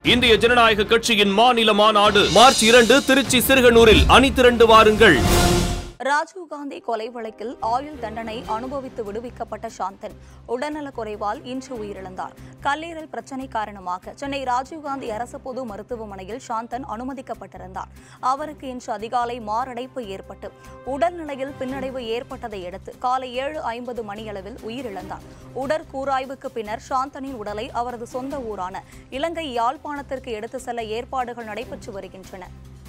இந்திய ஜனநாயக கட்சியின் மாநில மாநாடு மார்ச் இரண்டு திருச்சி சிறுகனூரில் அணி திரண்டு வாருங்கள் ராஜீவ்காந்தி கொலை வழக்கில் ஆயுள் தண்டனை அனுபவித்து விடுவிக்கப்பட்ட சாந்தன் உடல்நலக் குறைவால் இன்று உயிரிழந்தார் கல்லீரல் பிரச்சினை காரணமாக சென்னை ராஜீவ்காந்தி அரசு பொது மருத்துவமனையில் சாந்தன் அனுமதிக்கப்பட்டிருந்தார் அவருக்கு இன்று அதிகாலை மாரடைப்பு ஏற்பட்டு உடல்நிலையில் பின்னடைவு ஏற்பட்டதை அடுத்து காலை ஏழு ஐம்பது மணியளவில் உயிரிழந்தார் உடற்கூராய்வுக்கு பின்னர் சாந்தனின் உடலை அவரது சொந்த ஊரான இலங்கை யாழ்ப்பாணத்திற்கு எடுத்து செல்ல ஏற்பாடுகள் நடைபெற்று வருகின்றன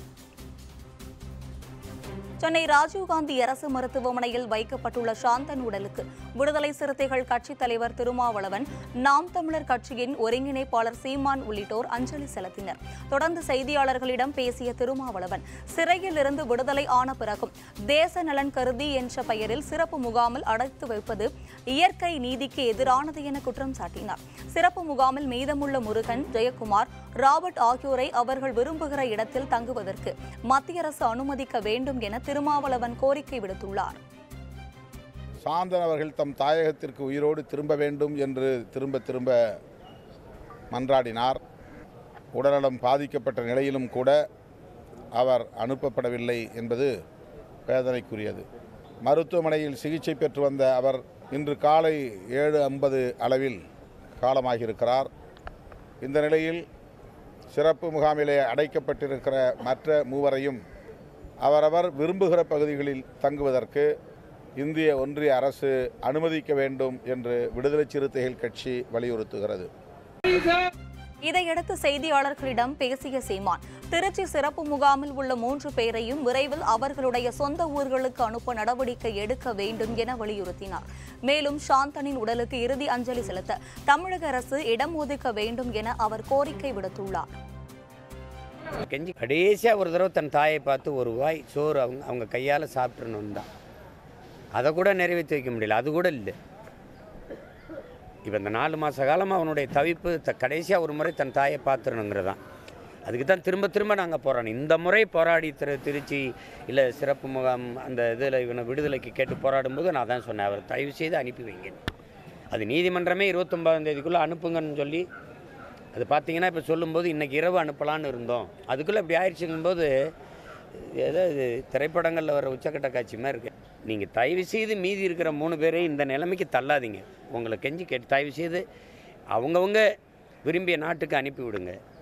சென்னை ராஜீவ்காந்தி அரசு மருத்துவமனையில் வைக்கப்பட்டுள்ள சாந்தன் உடலுக்கு விடுதலை சிறுத்தைகள் கட்சித் தலைவர் திருமாவளவன் நாம் தமிழர் கட்சியின் ஒருங்கிணைப்பாளர் சீமான் உள்ளிட்டோர் அஞ்சலி செலுத்தினர் தொடர்ந்து செய்தியாளர்களிடம் பேசிய திருமாவளவன் சிறையில் இருந்து விடுதலை ஆன பிறகும் தேச நலன் கருதி என்ற பெயரில் சிறப்பு முகாமில் அடைத்து வைப்பது இயற்கை நீதிக்கு எதிரானது என குற்றம் சாட்டினார் சிறப்பு முகாமில் மீதமுள்ள முருகன் ஜெயக்குமார் ராபர்ட் ஆகியோரை அவர்கள் விரும்புகிற இடத்தில் தங்குவதற்கு மத்திய அரசு அனுமதிக்க வேண்டும் என திருமாவளவன் கோரிக்கை விடுத்துள்ளார் சாந்தன் அவர்கள் தம் தாயகத்திற்கு உயிரோடு திரும்ப வேண்டும் என்று திரும்ப திரும்ப மன்றாடினார் உடல்நலம் பாதிக்கப்பட்ட நிலையிலும் கூட அவர் அனுப்பப்படவில்லை என்பது வேதனைக்குரியது மருத்துவமனையில் சிகிச்சை பெற்று வந்த அவர் இன்று காலை ஏழு ஐம்பது அளவில் காலமாகியிருக்கிறார் இந்த நிலையில் சிறப்பு முகாமிலே அடைக்கப்பட்டிருக்கிற மற்ற மூவரையும் அவரவர் விரும்புகிற பகுதிகளில் தங்குவதற்கு இந்திய ஒன்றிய அரசு அனுமதிக்க வேண்டும் என்று விடுதலை சிறுத்தைகள் கட்சி வலியுறுத்துகிறது இதையடுத்து செய்தியாளர்களிடம் பேசிய சீமான் திருச்சி சிறப்பு முகாமில் உள்ள மூன்று பேரையும் விரைவில் அவர்களுடைய சொந்த ஊர்களுக்கு அனுப்ப நடவடிக்கை எடுக்க வேண்டும் என வலியுறுத்தினார் மேலும் சாந்தனின் உடலுக்கு இறுதி அஞ்சலி செலுத்த தமிழக அரசு இடம் ஒதுக்க வேண்டும் என அவர் கோரிக்கை விடுத்துள்ளார் கெஞ்சி கடைசியாக ஒரு தடவை தன் தாயை பார்த்து ஒரு வாய் சோறு அவங்க அவங்க கையால் சாப்பிட்றணும் தான் அதை கூட நிறைவேற்றி வைக்க முடியல அது கூட இல்லை இப்போ இந்த நாலு மாத காலமாக அவனுடைய தவிப்பு த கடைசியாக ஒரு முறை தன் தாயை பார்த்துடணுங்கிறது தான் அதுக்கு தான் திரும்ப திரும்ப நாங்கள் போராடணும் இந்த முறை போராடி திரு திருச்சி இல்லை சிறப்பு முகாம் அந்த இதில் இவனை விடுதலைக்கு கேட்டு போராடும்போது நான் தான் சொன்னேன் அவர் தயவு செய்து அனுப்பி வைங்க அது நீதிமன்றமே இருபத்தொம்பதாம் தேதிக்குள்ளே அனுப்புங்கன்னு சொல்லி அது பார்த்தீங்கன்னா இப்போ சொல்லும்போது இன்றைக்கி இரவு அனுப்பலான்னு இருந்தோம் அதுக்குள்ளே இப்படி ஆயிடுச்சுங்கும்போது ஏதோ இது திரைப்படங்களில் வர உச்சக்கட்ட காட்சி மாதிரி இருக்கு நீங்கள் தயவு செய்து மீதி இருக்கிற மூணு பேரையும் இந்த நிலைமைக்கு தள்ளாதீங்க உங்களை கெஞ்சி கேட்டு தயவு செய்து அவங்கவுங்க விரும்பிய நாட்டுக்கு அனுப்பி விடுங்க